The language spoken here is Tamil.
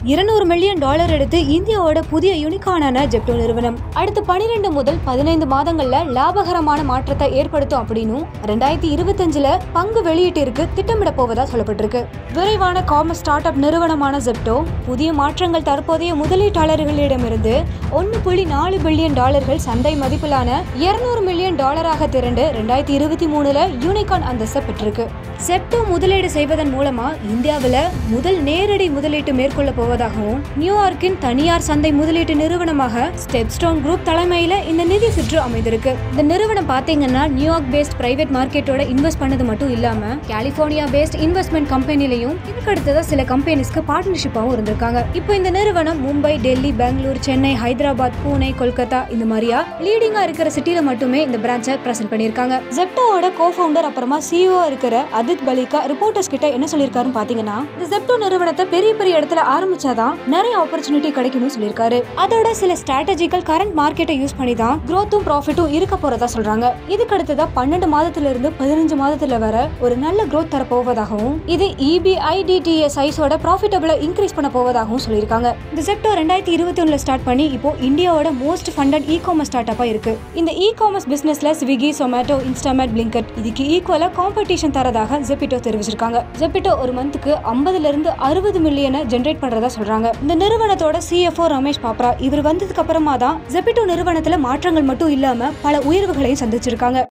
இருநூறு மில்லியன் டாலர் எடுத்து இந்தியாவோட புதிய யூனிகானான ஜெப்டோ நிறுவனம் அடுத்த பனிரெண்டு முதல் பதினைந்து மாதங்கள்ல லாபகரமான மாற்றத்தை ஏற்படுத்தும் அப்படின்னும் ரெண்டாயிரத்தி இருபத்தஞ்சுல பங்கு வெளியீட்டிற்கு திட்டமிட போவதா சொல்லப்பட்டிருக்கு விரைவான காமர்ஸ் ஸ்டார்ட் அப் நிறுவனமான ஜெப்டோ புதிய மாற்றங்கள் தற்போதைய முதலீட்டாளர்களிடமிருந்து ஒன்னு புள்ளி நாலு பில்லியன் டாலர்கள் சந்தை மதிப்பிலான இருநூறு மில்லியன் டாலராக திரண்டு ரெண்டாயிரத்தி இருபத்தி மூணுல யூனிகான் அந்தஸ்தை பெற்றிருக்கு செப்டோ முதலீடு செய்வதன் மூலமா இந்தியாவில் முதல் நேரடி முதலீட்டு மேற்கொள்ள போவதாகவும் நியூயார்க்கின் தனியார் சந்தை முதலீட்டு நிறுவனமாக ஸ்டெப்ஸ்டோன் குரூப் தலைமையில இந்த நிதி சுற்று அமைந்திருக்கு இந்த நிறுவனம் பாத்தீங்கன்னா நியூயார்க் பேஸ்ட் பிரைவேட் மார்க்கெட்டோட இன்வெஸ்ட் பண்ணது மட்டும் இல்லாம கலிபோர்னியா பேஸ்ட் இன்வெஸ்ட்மெண்ட் கம்பெனிலையும் இதுக்கு அடுத்ததா சில கம்பெனிஸ்க்கு பார்ட்னர்ஷிப்பாகவும் இருந்திருக்காங்க இப்போ இந்த நிறுவனம் மும்பை டெல்லி பெங்களூர் சென்னை ஹைதராபாத் பூனே கொல்கத்தா இந்த மாதிரியா லீடிங்கா இருக்கிற சிட்டில மட்டுமே இந்த பிரான்ச்சை பிரசன்ட் பண்ணிருக்காங்க ஜெப்டோவோட கோ ஃபவுண்டர் அப்புறமா சிஇஓ இருக்கிற அதித் பலிகா ரிப்போர்ட்டர்ஸ் கிட்ட என்ன சொல்லியிருக்காருன்னு பாத்தீங்கன்னா இந்த ஜெப்டோ நிறுவனத்தை பெரிய பெரிய இடத்துல ஆரம்பிச்சாதான் நிறைய ஆப்பர்ச்சுனிட்டி கிடைக்கும்னு சொல்லியிருக்காரு அதோட சில ஸ்ட்ராட்டஜிக்கல் கரண்ட் மார்க்கெட்டை யூஸ் பண்ணி தான் growth-உம் ப்ராஃபிட்டும் இருக்க போறதா சொல்றாங்க இதுக்கு அடுத்ததா பன்னெண்டு மாதத்துல இருந்து பதினஞ்சு மாதத்துல வர ஒரு நல்ல growth தர போவதாகவும் இது இபிஐடிடிஏ சைஸோட ப்ராஃபிட்டபிளை இன்க்ரீஸ் பண்ண போவதாகவும் சொல்லியிருக்காங்க இந்த செப்டோ ரெண்டாயிரத்தி இருபத்தி ஒண்ணுல ஸ்டார்ட் பண்ணி இப்போ இந்தியாவோட most funded e commerce start அப்பா இருக்கு இந்த இ காமர்ஸ் பிசினஸ்ல ஸ்விக்கி சொமேட்டோ இன்ஸ்டாமேட் பிளிங்கட் இதுக்கு ஈக்குவலா காம்படிஷன் தரதாக ஜெபிட்டோ தெரிவிச்சிருக்காங்க ஜெபிட்டோ ஒரு மந்த்துக்கு ஐம்பதுல இருந்து அறுபது மில்லியனை ஜென்ரேட் பண்றதா சொல்றாங்க இந்த நிறுவனத்தோட சிஎஃப்ஓ ரமேஷ் பாப்ரா இவர் வந்ததுக்கு அப்புறமா தான் ஜெபிட்டோ நிறுவனத்துல மாற்றங்கள் மட்டும் இல்லாம பல உயர்வுகளையும் சந்திச்சிருக்காங்க